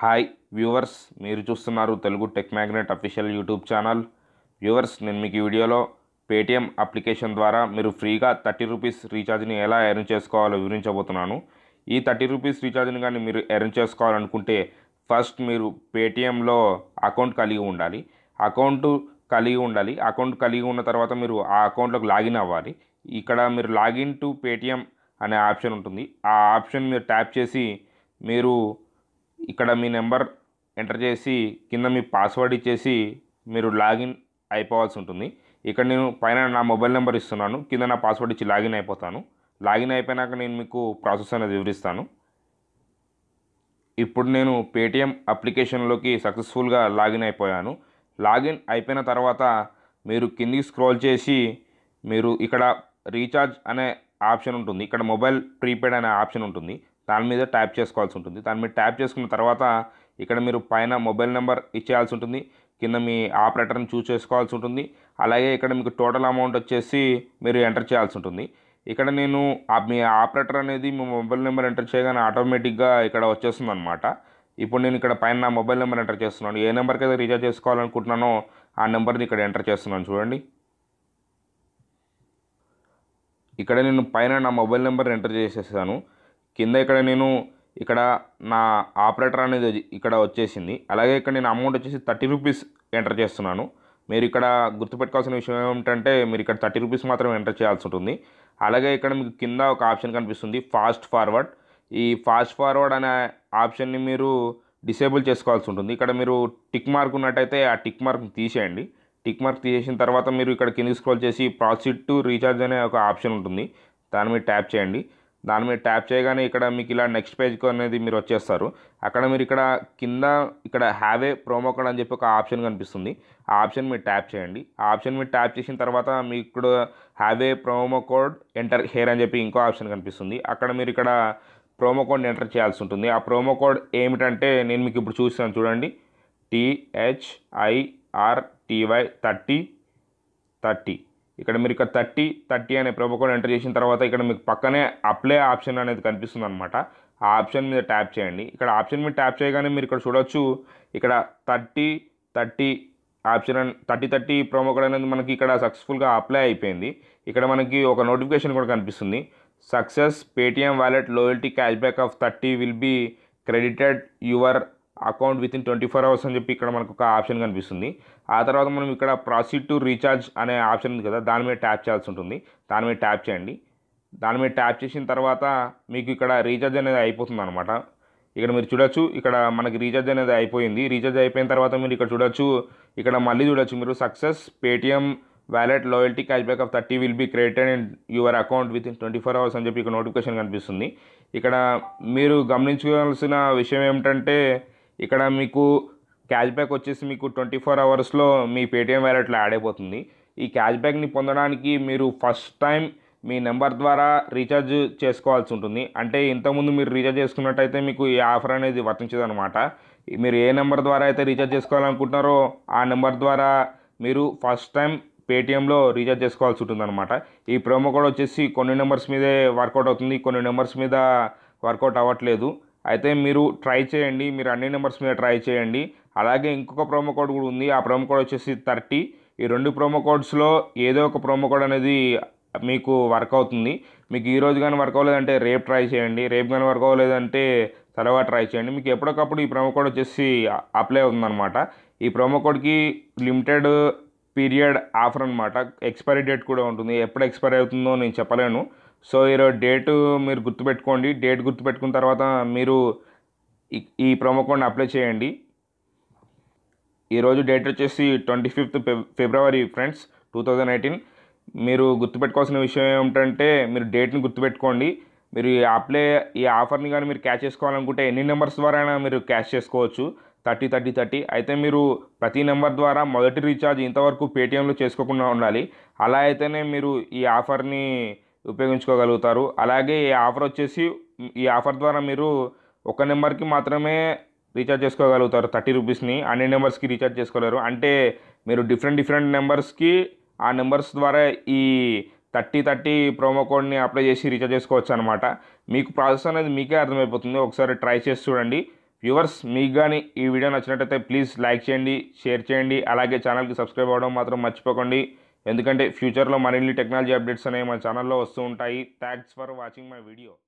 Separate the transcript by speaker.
Speaker 1: hi viewers మీరు చూస్తున్నారు Telugu tech magnet official YouTube channel viewers నేను మీకు ఈ వీడియోలో పేటిఎం అప్లికేషన్ ద్వారా మీరు ఫ్రీగా థర్టీ రూపీస్ రీఛార్జ్ని ఎలా ఎర్న్ చేసుకోవాలో వివరించబోతున్నాను ఈ థర్టీ రూపీస్ రీఛార్జ్ని కానీ మీరు ఎర్న్ చేసుకోవాలనుకుంటే ఫస్ట్ మీరు పేటిఎంలో అకౌంట్ కలిగి ఉండాలి అకౌంట్ కలిగి ఉండాలి అకౌంట్ కలిగి ఉన్న తర్వాత మీరు ఆ అకౌంట్లోకి లాగిన్ అవ్వాలి ఇక్కడ మీరు లాగిన్ టు పేటిఎం అనే ఆప్షన్ ఉంటుంది ఆ ఆప్షన్ మీరు ట్యాప్ చేసి మీరు ఇక్కడ మీ నెంబర్ ఎంటర్ చేసి కింద మీ పాస్వర్డ్ ఇచ్చేసి మీరు లాగిన్ అయిపోవాల్సి ఉంటుంది ఇక్కడ నేను పైన నా మొబైల్ నెంబర్ ఇస్తున్నాను కింద నా పాస్వర్డ్ ఇచ్చి లాగిన్ అయిపోతాను లాగిన్ అయిపోయినాక నేను మీకు ప్రాసెస్ అనేది వివరిస్తాను ఇప్పుడు నేను పేటిఎం అప్లికేషన్లోకి సక్సెస్ఫుల్గా లాగిన్ అయిపోయాను లాగిన్ అయిపోయిన తర్వాత మీరు కిందికి స్క్రోల్ చేసి మీరు ఇక్కడ రీఛార్జ్ అనే ఆప్షన్ ఉంటుంది ఇక్కడ మొబైల్ ప్రీపెయిడ్ అనే ఆప్షన్ ఉంటుంది దాని మీద ట్యాప్ చేసుకోవాల్సి ఉంటుంది దాని మీద ట్యాప్ చేసుకున్న తర్వాత ఇక్కడ మీరు పైన మొబైల్ నెంబర్ ఇచ్చేయాల్సి ఉంటుంది కింద మీ ఆపరేటర్ని చూస్ చేసుకోవాల్సి ఉంటుంది అలాగే ఇక్కడ మీకు టోటల్ అమౌంట్ వచ్చేసి మీరు ఎంటర్ చేయాల్సి ఉంటుంది ఇక్కడ నేను ఆ మీ ఆపరేటర్ అనేది మీ మొబైల్ నెంబర్ ఎంటర్ చేయగానే ఆటోమేటిక్గా ఇక్కడ వచ్చేస్తుంది అనమాట ఇప్పుడు నేను ఇక్కడ పైన నా మొబైల్ నెంబర్ ఎంటర్ చేస్తున్నాను ఏ నెంబర్కి అయితే రీఛార్జ్ చేసుకోవాలనుకుంటున్నానో ఆ నెంబర్ని ఇక్కడ ఎంటర్ చేస్తున్నాను చూడండి ఇక్కడ నేను పైన నా మొబైల్ నెంబర్ ఎంటర్ చేసేసాను కింద ఇక్కడ నేను ఇక్కడ నా ఆపరేటర్ అనేది ఇక్కడ వచ్చేసింది అలాగే ఇక్కడ నేను అమౌంట్ వచ్చేసి థర్టీ రూపీస్ ఎంటర్ చేస్తున్నాను మీరు ఇక్కడ గుర్తుపెట్టుకోవాల్సిన విషయం ఏమిటంటే మీరు ఇక్కడ థర్టీ రూపీస్ మాత్రం ఎంటర్ చేయాల్సి ఉంటుంది అలాగే ఇక్కడ మీకు కింద ఒక ఆప్షన్ కనిపిస్తుంది ఫాస్ట్ ఫార్వర్డ్ ఈ ఫాస్ట్ ఫార్వర్డ్ అనే ఆప్షన్ని మీరు డిసేబుల్ చేసుకోవాల్సి ఉంటుంది ఇక్కడ మీరు టిక్ మార్క్ ఉన్నట్టయితే ఆ టిక్ మార్క్ని తీసేయండి టిక్ మార్క్ తీసేసిన తర్వాత మీరు ఇక్కడ కిందికి స్క్రోల్ చేసి ప్రాసెస్ టు రీఛార్జ్ అనే ఒక ఆప్షన్ ఉంటుంది దాని మీద ట్యాప్ చేయండి దాని మీద ట్యాప్ చేయగానే ఇక్కడ మీకు ఇలా నెక్స్ట్ పేజ్కి అనేది మీరు వచ్చేస్తారు అక్కడ మీరు ఇక్కడ కింద ఇక్కడ హ్యావ్ ఏ ప్రోమో కోడ్ అని చెప్పి ఒక ఆప్షన్ కనిపిస్తుంది ఆ ఆప్షన్ మీరు ట్యాప్ చేయండి ఆ ఆప్షన్ మీరు ట్యాప్ చేసిన తర్వాత మీకు ఇక్కడ have a promo code enter here అని చెప్పి ఇంకో ఆప్షన్ కనిపిస్తుంది అక్కడ మీరు ఇక్కడ ప్రోమో కోడ్ని ఎంటర్ చేయాల్సి ఉంటుంది ఆ ప్రోమో కోడ్ ఏమిటంటే నేను మీకు ఇప్పుడు చూస్తాను చూడండి టిహెచ్ఐఆర్ టీవై థర్టీ థర్టీ ఇక్కడ మీరు ఇక్కడ థర్టీ థర్టీ అనే ప్రోమో కోడ్ ఎంటర్ చేసిన తర్వాత ఇక్కడ మీకు పక్కనే అప్లై ఆప్షన్ అనేది కనిపిస్తుంది అనమాట ఆ ఆప్షన్ మీద ట్యాప్ చేయండి ఇక్కడ ఆప్షన్ మీద ట్యాప్ చేయగానే మీరు ఇక్కడ చూడొచ్చు ఇక్కడ thirty thirty option thirty thirty promo code అనేది మనకి ఇక్కడ సక్సెస్ఫుల్గా అప్లై అయిపోయింది ఇక్కడ మనకి ఒక నోటిఫికేషన్ కూడా కనిపిస్తుంది success Paytm wallet loyalty cashback of thirty will be credited your account within twenty four hours అని చెప్పి ఇక్కడ మనకు ఒక ఆప్షన్ కనిపిస్తుంది ఆ తర్వాత మనం ఇక్కడ ప్రాసీడ్ టు రీఛార్జ్ అనే ఆప్షన్ ఉంది కదా దాని మీద ట్యాప్ చేయాల్సి ఉంటుంది దాని మీద ట్యాప్ చేయండి దాని మీద ట్యాప్ చేసిన తర్వాత మీకు ఇక్కడ రీఛార్జ్ అనేది అయిపోతుంది అనమాట ఇక్కడ మీరు చూడొచ్చు ఇక్కడ మనకి రీఛార్జ్ అనేది అయిపోయింది రీఛార్జ్ అయిపోయిన తర్వాత మీరు ఇక్కడ చూడొచ్చు ఇక్కడ మళ్ళీ చూడొచ్చు మీరు success Paytm wallet loyalty cashback of thirty will be created in your account within twenty four hours అని చెప్పి ఇక్కడ నోటిఫికేషన్ కనిపిస్తుంది ఇక్కడ మీరు గమనించుకోవాల్సిన విషయం ఏమిటంటే ఇక్కడ మీకు క్యాష్ బ్యాక్ వచ్చేసి మీకు ట్వంటీ ఫోర్ అవర్స్లో మీ పేటిఎం వ్యాలెట్లో యాడ్ అయిపోతుంది ఈ క్యాష్ బ్యాక్ని పొందడానికి మీరు ఫస్ట్ టైం మీ నెంబర్ ద్వారా రీఛార్జ్ చేసుకోవాల్సి ఉంటుంది అంటే ఇంతకుముందు మీరు రీఛార్జ్ చేసుకున్నట్టయితే మీకు ఈ ఆఫర్ అనేది వర్తించదు అనమాట మీరు ఏ నెంబర్ ద్వారా అయితే రీఛార్జ్ చేసుకోవాలనుకుంటున్నారో ఆ నెంబర్ ద్వారా మీరు ఫస్ట్ టైం పేటిఎంలో రీఛార్జ్ చేసుకోవాల్సి ఉంటుంది అనమాట ఈ ప్రోమో కోడ్ వచ్చేసి కొన్ని నెంబర్స్ మీదే వర్కౌట్ అవుతుంది కొన్ని నెంబర్స్ మీద వర్కౌట్ అవ్వట్లేదు అయితే మీరు ట్రై చేయండి మీరు అన్ని నెంబర్స్ మీద ట్రై చేయండి అలాగే ఇంకొక ప్రోమో కోడ్ కూడా ఉంది ఆ ప్రోమో కోడ్ వచ్చేసి థర్టీ ఈ రెండు ప్రోమో కోడ్స్లో ఏదో ఒక ప్రోమో కోడ్ అనేది మీకు వర్క్ అవుతుంది మీకు ఈ రోజు కానీ వర్క్ అవ్వలేదంటే రేపు ట్రై చేయండి రేపు కానీ వర్క్ అవ్వలేదంటే తర్వాత ట్రై చేయండి మీకు ఎప్పటికప్పుడు ఈ ప్రోమో కోడ్ వచ్చేసి అప్లై అవుతుందన్నమాట ఈ ప్రోమో కోడ్కి లిమిటెడ్ పీరియడ్ ఆఫర్ అనమాట ఎక్స్పైరీ డేట్ కూడా ఉంటుంది ఎప్పుడు ఎక్స్పైరీ అవుతుందో నేను చెప్పలేను సో ఈరోజు డేట్ మీరు గుర్తుపెట్టుకోండి డేట్ గుర్తుపెట్టుకున్న తర్వాత మీరు ఈ ప్రోమో కోడ్ని అప్లై చేయండి ఈరోజు డేట్ వచ్చేసి twenty fifth February friends two thousand eighteen మీరు గుర్తుపెట్టుకోవాల్సిన విషయం ఏమిటంటే మీరు డేట్ని గుర్తుపెట్టుకోండి మీరు ఈ అప్లై ఈ ఆఫర్ని కానీ మీరు క్యాచ్ చేసుకోవాలనుకుంటే ఎన్ని నెంబర్స్ ద్వారా అయినా మీరు క్యాచ్ చేసుకోవచ్చు థర్టీ థర్టీ థర్టీ అయితే మీరు ప్రతి నెంబర్ ద్వారా మొదటి రీఛార్జ్ ఇంతవరకు పేటిఎంలో చేసుకోకుండా ఉండాలి అలా అయితేనే మీరు ఈ ఆఫర్ని ఉపయోగించుకోగలుగుతారు అలాగే ఈ ఆఫర్ వచ్చేసి ఈ ఆఫర్ ద్వారా మీరు ఒక నెంబర్కి మాత్రమే రీఛార్జ్ చేసుకోగలుగుతారు థర్టీ రూపీస్ని అన్ని నెంబర్స్కి రీఛార్జ్ చేసుకోలేరు అంటే మీరు డిఫరెంట్ డిఫరెంట్ నెంబర్స్కి ఆ నెంబర్స్ ద్వారా ఈ థర్టీ థర్టీ ప్రోమో కోడ్ని అప్లై చేసి రీఛార్జ్ చేసుకోవచ్చు అనమాట మీకు ప్రాసెస్ అనేది మీకే అర్థమైపోతుంది ఒకసారి ట్రై చేసి చూడండి వ్యూవర్స్ మీకు కానీ ఈ వీడియో నచ్చినట్టయితే ప్లీజ్ లైక్ చేయండి షేర్ చేయండి అలాగే ఛానల్కి సబ్స్క్రైబ్ అవ్వడం మాత్రం మర్చిపోకండి ఎందుకంటే ఫ్యూచర్లో మరిన్ని టెక్నాలజీ అప్డేట్స్ అనేవి మన ఛానల్లో వస్తూ ఉంటాయి thanks for watching my video